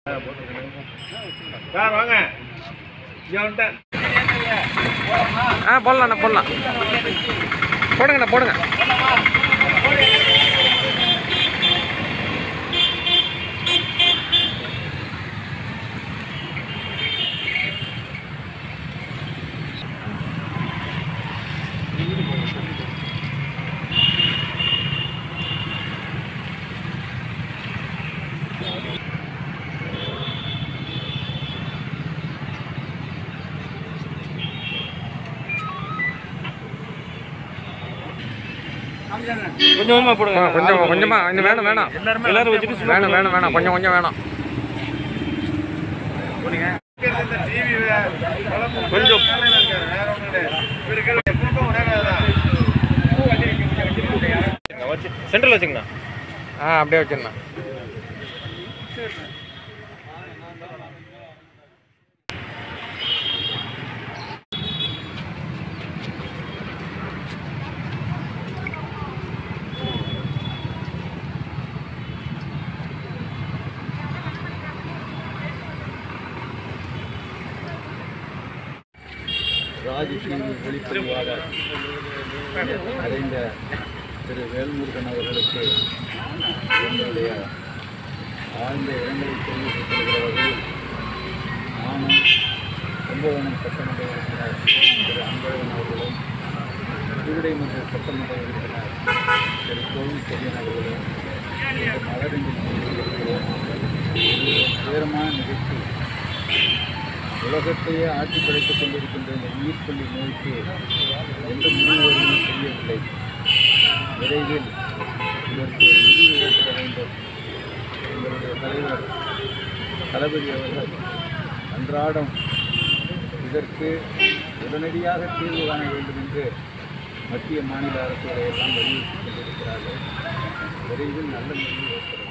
sir வாங்க இங்கே வந்துட்டேன் ஆ போடலாண்ணா போடலாம் போடுங்கண்ணா போடுங்க கொஞ்சமா போடுங்க ஆ, கொஞ்சம் கொஞ்சமா இன்னும் வேணும் வேணாம் எல்லாரும் வச்சுட்டு வேணும் வேணும் வேணாம் கொஞ்சம் கொஞ்சம் வேணும் கொஞ்சம் சென்ட்ரல் வச்சுங்கண்ணா ஆ அப்படியே வச்சிருண்ணா ராஜ்தீவு வெளிப்படையாக அடைந்த திரு வேல்முருகன் அவர்களுக்கு என்னுடைய ஆழ்ந்த இரங்கலை தெரிவித்துக் கொள்கிற வகையில் நானும் கும்பகோணம் சட்டமன்ற உறுப்பினர் திரு அன்பழகன் அவர்களும் திருவிடைமன்ற சட்டமன்ற உறுப்பினர் திரு கோவில் செல்வன் அவர்களும் இந்த மலரங்கில் இருக்கிறோம் இது ஒரு துயரமான நிகழ்ச்சி உலகத்தையே ஆட்சி படைத்துக் கொண்டிருக்கின்ற இந்த உயிர்கொல்லி நோய்க்கு எந்த முடிவு வருமோ தெரியவில்லை விரைவில் இதற்கு ஒரு முடிவு ஏற்பட வேண்டும் எங்களுடைய தலைவர் தளபதி அவர்கள் அன்றாடம் இதற்கு உடனடியாக தீர்வு காண வேண்டும் என்று மத்திய மாநில அரசுகளை எல்லாம் வலியுறுத்தி கொண்டிருக்கிறார்கள் விரைவில் நல்ல முடிவு ஏற்பட வேண்டும்